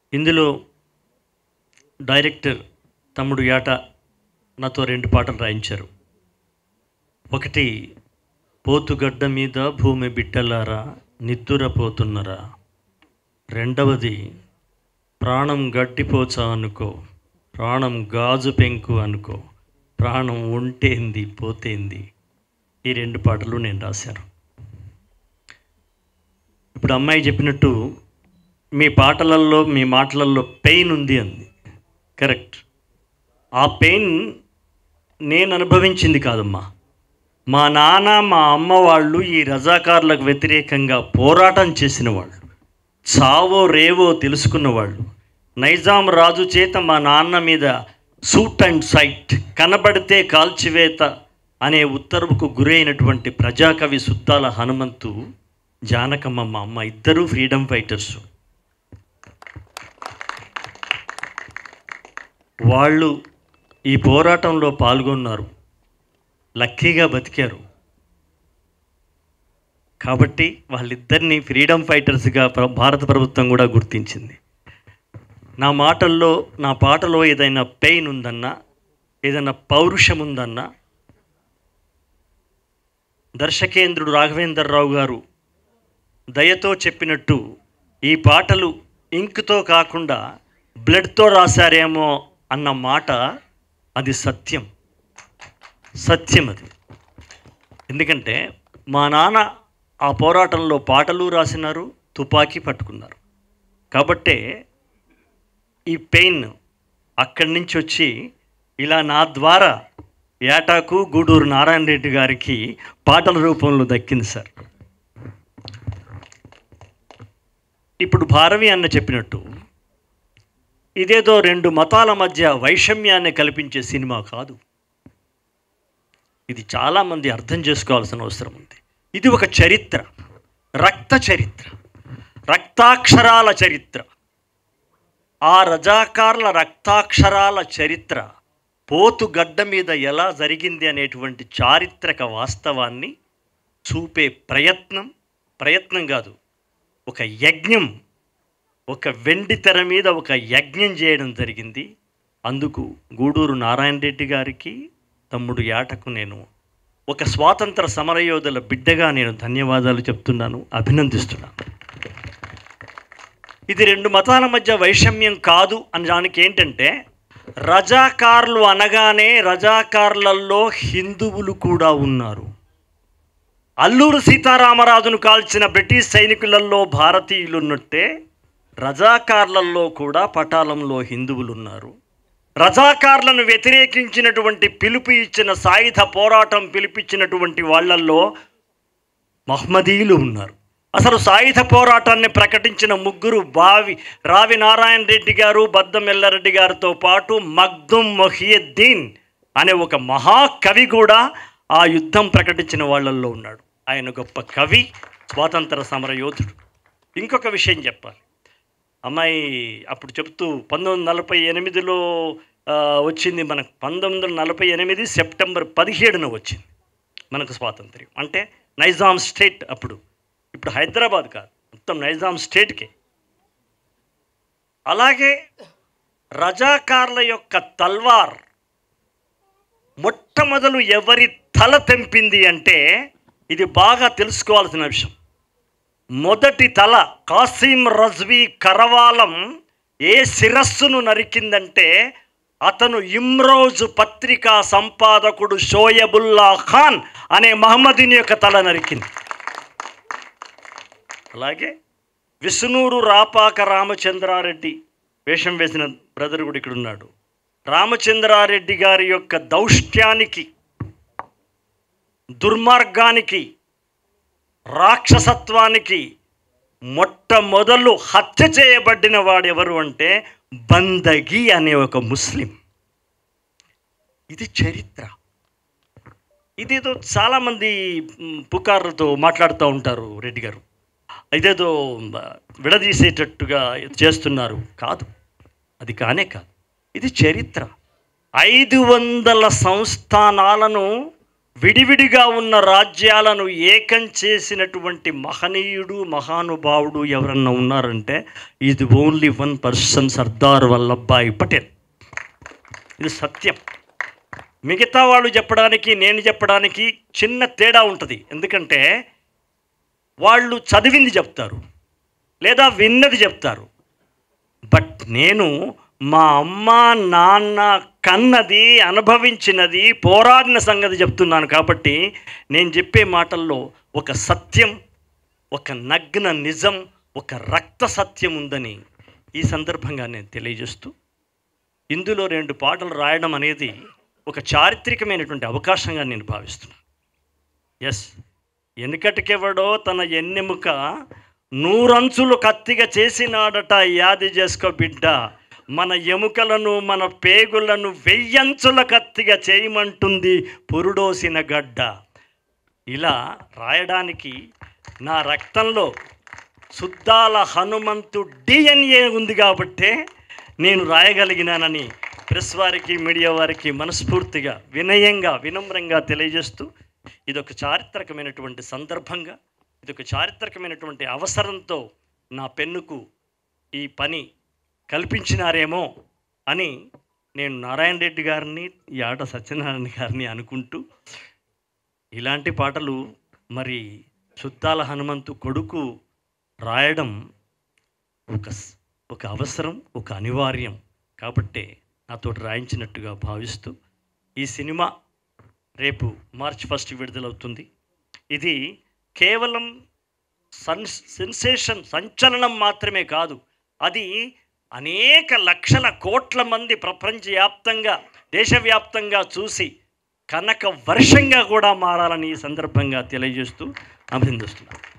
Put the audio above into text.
ఇందులో డైరెక్టర్ తమ్ముడు యాట నాతో రెండు పాటలు రాయించారు ఒకటి పోతుగడ్డ మీద భూమి బిడ్డలారా నిద్దురపోతున్నరా రెండవది ప్రాణం గడ్డిపోచా అనుకో ప్రాణం గాజు పెంకు అనుకో ప్రాణం ఉంటేంది పోతేంది ఈ రెండు పాటలు నేను రాశాను ఇప్పుడు అమ్మాయి చెప్పినట్టు మీ పాటలలో మీ మాటలలో పెయిన్ ఉంది అంది కరెక్ట్ ఆ పెయిన్ నేను అనుభవించింది కాదమ్మా మా నాన్న మా అమ్మ వాళ్ళు ఈ రజాకారులకు వ్యతిరేకంగా పోరాటం చేసిన వాళ్ళు చావో రేవో తెలుసుకున్న వాళ్ళు నైజాం రాజు చేత మా నాన్న మీద సూట్ అండ్ సైట్ కనబడితే కాల్చివేత అనే ఉత్తర్వుకు గురైనటువంటి ప్రజాకవి సుద్దాల హనుమంతు జానకమ్మ మా అమ్మ ఇద్దరూ ఫ్రీడమ్ ఫైటర్స్ వాళ్ళు ఈ పోరాటంలో పాల్గొన్నారు లక్కీగా బతికారు కాబట్టి వాళ్ళిద్దరిని ఫ్రీడమ్ ఫైటర్స్గా ప్ర- భారత ప్రభుత్వం కూడా గుర్తించింది నా మాటల్లో నా పాటలో ఏదైనా పెయిన్ ఉందన్నా ఏదైనా పౌరుషం ఉందన్నా దర్శకేంద్రుడు రాఘవేంద్రరావు గారు దయతో చెప్పినట్టు ఈ పాటలు ఇంకుతో కాకుండా బ్లడ్తో రాశారేమో అన్న మాట అది సత్యం సత్యం అది ఎందుకంటే మా నాన్న ఆ పోరాటంలో పాటలు రాసినారు తుపాకీ పట్టుకున్నారు కాబట్టే ఈ పెయిన్ అక్కడి నుంచి వచ్చి ఇలా నా ద్వారా ఏటాకు గూడూరు నారాయణ రెడ్డి గారికి పాటల రూపంలో దక్కింది సార్ ఇప్పుడు భారవి అన్న చెప్పినట్టు ఇదేదో రెండు మతాల మధ్య వైషమ్యాన్ని కల్పించే సినిమా కాదు ఇది చాలామంది అర్థం చేసుకోవాల్సిన అవసరం ఉంది ఇది ఒక చరిత్ర రక్త చరిత్ర రక్తాక్షరాల చరిత్ర ఆ రజాకార్ల రక్తాక్షరాల చరిత్ర పోతు గడ్డ మీద ఎలా జరిగింది అనేటువంటి చారిత్రక వాస్తవాన్ని చూపే ప్రయత్నం ప్రయత్నం కాదు ఒక యజ్ఞం ఒక వెండి తెర మీద ఒక యజ్ఞం చేయడం జరిగింది అందుకు గూడూరు నారాయణ రెడ్డి గారికి తమ్ముడు యాటకు నేను ఒక స్వాతంత్ర సమరయోధుల బిడ్డగా నేను ధన్యవాదాలు చెప్తున్నాను అభినందిస్తున్నాను ఇది రెండు మతాల మధ్య వైషమ్యం కాదు అని దానికి ఏంటంటే రజాకార్లు అనగానే రజాకార్లలో హిందువులు కూడా ఉన్నారు అల్లూరు సీతారామరాజును కాల్చిన బ్రిటిష్ సైనికులలో భారతీయులు ఉన్నట్టే రజాకార్లలో కూడా పటాలంలో హిందువులు ఉన్నారు రజాకార్లను వ్యతిరేకించినటువంటి పిలుపు ఇచ్చిన సాయుధ పోరాటం పిలిపించినటువంటి వాళ్ళల్లో మహ్మదీయులు ఉన్నారు అసలు సాయుధ పోరాటాన్ని ప్రకటించిన ముగ్గురు బావి రావి నారాయణ రెడ్డి గారు బద్దం ఎల్లారెడ్డి గారితో పాటు మగ్దుం మొహియద్దీన్ అనే ఒక మహాకవి కూడా ఆ యుద్ధం ప్రకటించిన వాళ్ళల్లో ఉన్నాడు ఆయన గొప్ప కవి స్వాతంత్ర సమర యోధుడు ఇంకొక విషయం చెప్పాలి అమ్మాయి అప్పుడు చెప్తూ పంతొమ్మిది వందల నలభై ఎనిమిదిలో ఆ, వచ్చింది మనకు పంతొమ్మిది వందల నలభై ఎనిమిది సెప్టెంబర్ పదిహేడున వచ్చింది మనకు స్వాతంత్ర్యం అంటే నైజాం స్టేట్ అప్పుడు ఇప్పుడు హైదరాబాద్ కాదు మొత్తం నైజాం స్టేట్కే అలాగే రజాకార్ల యొక్క తల్వార్ మొట్టమొదలు ఎవరి తల తెంపింది అంటే ఇది బాగా తెలుసుకోవాల్సిన విషయం మొదటి తల కాసిం రజ్వీ కరవాలం ఏ శిరస్సును నరికిందంటే అతను ఇమ్రోజు పత్రికా సంపాదకుడు షోయబుల్లా ఖాన్ అనే మహమ్మదీన్ యొక్క తల నరికింది అలాగే విష్ణూరు రాపాక రామచంద్రారెడ్డి వేషం వేసిన బ్రదర్ కూడా ఇక్కడ ఉన్నాడు రామచంద్రారెడ్డి గారి యొక్క దౌష్ట్యానికి దుర్మార్గానికి రాక్షసత్వానికి మొట్టమొదలు హత్య చేయబడిన వాడు ఎవరు అంటే బందగి అనే ఒక ముస్లిం ఇది చరిత్ర ఇదేదో చాలామంది మ్, పుకార్లతో మాట్లాడుతూ ఉంటారు రెడ్డి గారు ఇదేదో మ్, విడదీసేటట్టుగా చేస్తున్నారు కాదు అది కానే కాదు ఇది చరిత్ర ఐదు వందల సంస్థానాలను విడివిడిగా ఉన్న రాజ్యాలను ఏకం చేసినటువంటి మహనీయుడు మహానుభావుడు ఎవరన్నా ఉన్నారంటే ఇది only one person Sardar Vallabhbhai Patel ఇది సత్యం మిగతా వాళ్ళు చెప్పడానికి నేను చెప్పడానికి చిన్న తేడా ఉంటుంది ఎందుకంటే వాళ్ళు చదివింది చెప్తారు లేదా విన్నది చెప్తారు బట్ నేను మా అమ్మ నాన్న కన్నది అనుభవించినది పోరాడిన సంగతి చెప్తున్నాను కాబట్టి నేను చెప్పే మాటల్లో ఒక సత్యం ఒక నగ్న నిజం ఒక రక్త సత్యం ఉందని ఈ సందర్భంగా నేను తెలియజేస్తూ ఇందులో రెండు పాటలు రాయడం అనేది ఒక చారిత్రకమైనటువంటి అవకాశంగా నేను భావిస్తున్నాను ఎస్ వెనుకటికెవడో తన ఎన్నెముక నూరంచులు కత్తిగా చేసినాడట యాది చేసుకో బిడ్డ మన ఎముకలను మన పేగులను వెయ్యంచుల కత్తిగా చేయమంటుంది పురుడోసిన గడ్డ ఇలా రాయడానికి నా రక్తంలో శుద్ధాల హనుమంతు డిఎన్ఏ ఉంది కాబట్టే నేను రాయగలిగినానని ప్రెస్ వారికి మీడియా వారికి మనస్ఫూర్తిగా వినయంగా వినమ్రంగా తెలియజేస్తూ ఇదొక చారిత్రకమైనటువంటి సందర్భంగా ఇదొక చారిత్రకమైనటువంటి అవసరంతో నా పెన్నుకు ఈ పని కల్పించినారేమో అని నేను నారాయణ రెడ్డి గారిని యాట సత్యనారాయణ గారిని అనుకుంటూ ఇలాంటి పాటలు మరి సుత్తాల హనుమంతు కొడుకు రాయడం ఒక స్- ఒక అవసరం ఒక అనివార్యం కాబట్టే నాతో రాయించినట్టుగా భావిస్తూ ఈ సినిమా రేపు మార్చ్ ఫస్ట్ విడుదలవుతుంది ఇది కేవలం సన్ సెన్సేషన్ సంచలనం మాత్రమే కాదు అది అనేక లక్షల కోట్ల మంది ప్రపంచవ్యాప్తంగా దేశవ్యాప్తంగా చూసి కనక వర్షంగా కూడా మారాలని ఈ సందర్భంగా తెలియజేస్తూ అభినందిస్తున్నాను